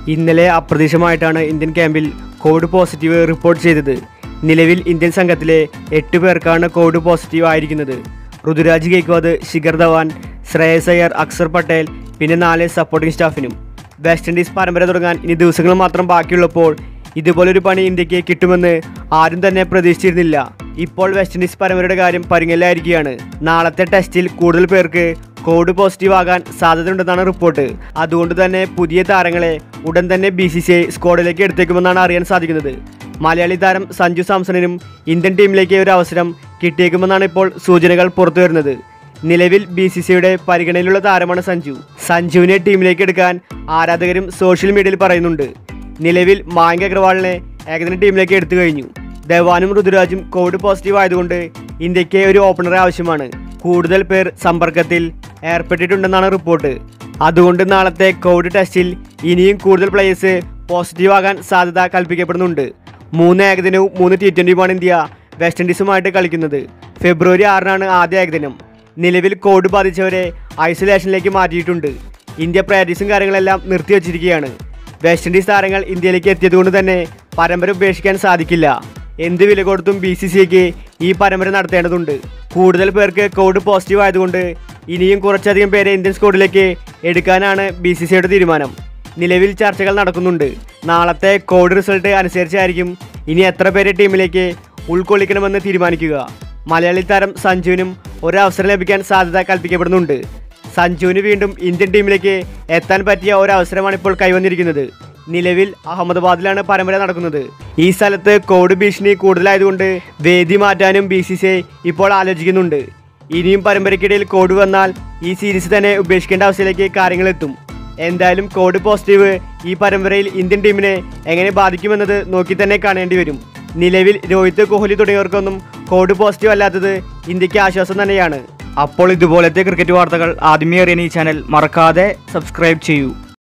ഇന്നലെ അപ്രതീക്ഷിതമായിട്ടാണ് ഇന്ത്യൻ ക്യാമ്പിൽ കോവിഡ് പോസിറ്റീവ് റിപ്പോർട്ട് ചെയ്തത് നിലവിൽ ഇന്ത്യൻ സംഘത്തിലെ എട്ട് പേർക്കാണ് കോവിഡ് പോസിറ്റീവ് ആയിരിക്കുന്നത് ഋതുരാജ് ഗെയ്ക്വാദ് ശിഖർ ധവാൻ ശ്രേയസ് അയ്യർ അക്സർ പട്ടേൽ പിന്നെ നാല് സപ്പോർട്ടിംഗ് സ്റ്റാഫിനും വെസ്റ്റ് ഇൻഡീസ് പരമ്പര തുടങ്ങാൻ ഇനി ദിവസങ്ങൾ മാത്രം ബാക്കിയുള്ളപ്പോൾ ഇതുപോലൊരു പണി ഇന്ത്യക്ക് കിട്ടുമെന്ന് ആരും തന്നെ പ്രതീക്ഷിച്ചിരുന്നില്ല ഇപ്പോൾ വെസ്റ്റ് ഇൻഡീസ് പരമ്പരയുടെ കാര്യം പരിങ്ങലായിരിക്കുകയാണ് നാളത്തെ ടെസ്റ്റിൽ കൂടുതൽ പേർക്ക് കോവിഡ് പോസിറ്റീവ് ആകാൻ സാധ്യതയുണ്ടെന്നാണ് റിപ്പോർട്ട് അതുകൊണ്ട് തന്നെ പുതിയ താരങ്ങളെ ഉടൻ തന്നെ ബി സി സി ഐ സ്ക്വാഡിലേക്ക് എടുത്തേക്കുമെന്നാണ് അറിയാൻ സാധിക്കുന്നത് മലയാളി താരം സഞ്ജു സാംസണിനും ഇന്ത്യൻ ടീമിലേക്ക് ഒരു അവസരം കിട്ടിയേക്കുമെന്നാണ് ഇപ്പോൾ സൂചനകൾ പുറത്തു വരുന്നത് നിലവിൽ ബി സി സിയുടെ പരിഗണനയിലുള്ള താരമാണ് സഞ്ജു സഞ്ജുവിനെ ടീമിലേക്ക് എടുക്കാൻ ആരാധകരും സോഷ്യൽ മീഡിയയിൽ പറയുന്നുണ്ട് നിലവിൽ മായങ്ക് അഗ്രവാളിനെ ഏകദിന ടീമിലേക്ക് എടുത്തു കഴിഞ്ഞു ധവാനും ഋതുരാജും കോവിഡ് പോസിറ്റീവ് ആയതുകൊണ്ട് ഇന്ത്യക്ക് ഒരു ഓപ്പണറെ ആവശ്യമാണ് കൂടുതൽ പേർ സമ്പർക്കത്തിൽ ഏർപ്പെട്ടിട്ടുണ്ടെന്നാണ് റിപ്പോർട്ട് അതുകൊണ്ട് നാളത്തെ കോവിഡ് ടെസ്റ്റിൽ ഇനിയും കൂടുതൽ പ്ലേയേഴ്സ് പോസിറ്റീവ് ആകാൻ സാധ്യത കൽപ്പിക്കപ്പെടുന്നുണ്ട് മൂന്ന് ഏകദിനവും മൂന്ന് ടി ട്വൻ്റിയുമാണ് ഇന്ത്യ വെസ്റ്റ് ഇൻഡീസുമായിട്ട് കളിക്കുന്നത് ഫെബ്രുവരി ആറിനാണ് ആദ്യ ഏകദിനം നിലവിൽ കോവിഡ് ബാധിച്ചവരെ ഐസൊലേഷനിലേക്ക് മാറ്റിയിട്ടുണ്ട് ഇന്ത്യ പ്രാക്ടീസും കാര്യങ്ങളെല്ലാം നിർത്തിവച്ചിരിക്കുകയാണ് വെസ്റ്റ് ഇൻഡീസ് താരങ്ങൾ ഇന്ത്യയിലേക്ക് എത്തിയതുകൊണ്ട് തന്നെ പരമ്പര ഉപേക്ഷിക്കാൻ സാധിക്കില്ല എന്ത് വില കൊടുത്തും ബി സി സിക്ക് ഈ പരമ്പര നടത്തേണ്ടതുണ്ട് കൂടുതൽ പേർക്ക് കോവിഡ് പോസിറ്റീവ് ആയതുകൊണ്ട് ഇനിയും കുറച്ചധികം പേരെ ഇന്ത്യൻ സ്ക്വാഡിലേക്ക് എടുക്കാനാണ് ബി സി സിയുടെ തീരുമാനം നിലവിൽ ചർച്ചകൾ നടക്കുന്നുണ്ട് നാളത്തെ കോവിഡ് റിസൾട്ട് അനുസരിച്ചായിരിക്കും ഇനി എത്ര പേരെ ടീമിലേക്ക് ഉൾക്കൊള്ളിക്കണമെന്ന് തീരുമാനിക്കുക മലയാളി താരം സഞ്ജുവിനും ഒരവസരം ലഭിക്കാൻ സാധ്യത കൽപ്പിക്കപ്പെടുന്നുണ്ട് സഞ്ജുവിന് വീണ്ടും ഇന്ത്യൻ ടീമിലേക്ക് എത്താൻ പറ്റിയ ഒരവസരമാണ് ഇപ്പോൾ കൈവന്നിരിക്കുന്നത് നിലവിൽ അഹമ്മദാബാദിലാണ് പരമ്പര നടക്കുന്നത് ഈ സ്ഥലത്ത് കോവിഡ് ഭീഷണി കൂടുതലായതുകൊണ്ട് വേദി മാറ്റാനും ബി സി സി ഐ ഇപ്പോൾ ആലോചിക്കുന്നുണ്ട് ഇനിയും പരമ്പരയ്ക്കിടയിൽ കോവിഡ് വന്നാൽ ഈ സീരീസ് തന്നെ ഉപേക്ഷിക്കേണ്ട അവസ്ഥയിലേക്ക് കാര്യങ്ങൾ എത്തും എന്തായാലും കോവിഡ് പോസിറ്റീവ് ഈ പരമ്പരയിൽ ഇന്ത്യൻ ടീമിനെ എങ്ങനെ ബാധിക്കുമെന്നത് നോക്കി തന്നെ കാണേണ്ടി വരും നിലവിൽ രോഹിത് കോഹ്ലി തുടങ്ങിയവർക്കൊന്നും കോവിഡ് പോസിറ്റീവ് അല്ലാത്തത് ഇന്ത്യക്ക് ആശ്വാസം തന്നെയാണ് അപ്പോൾ ഇതുപോലത്തെ ക്രിക്കറ്റ് വാർത്തകൾ ആദ്യമേ അറിയാൻ ഈ ചാനൽ മറക്കാതെ സബ്സ്ക്രൈബ് ചെയ്യൂ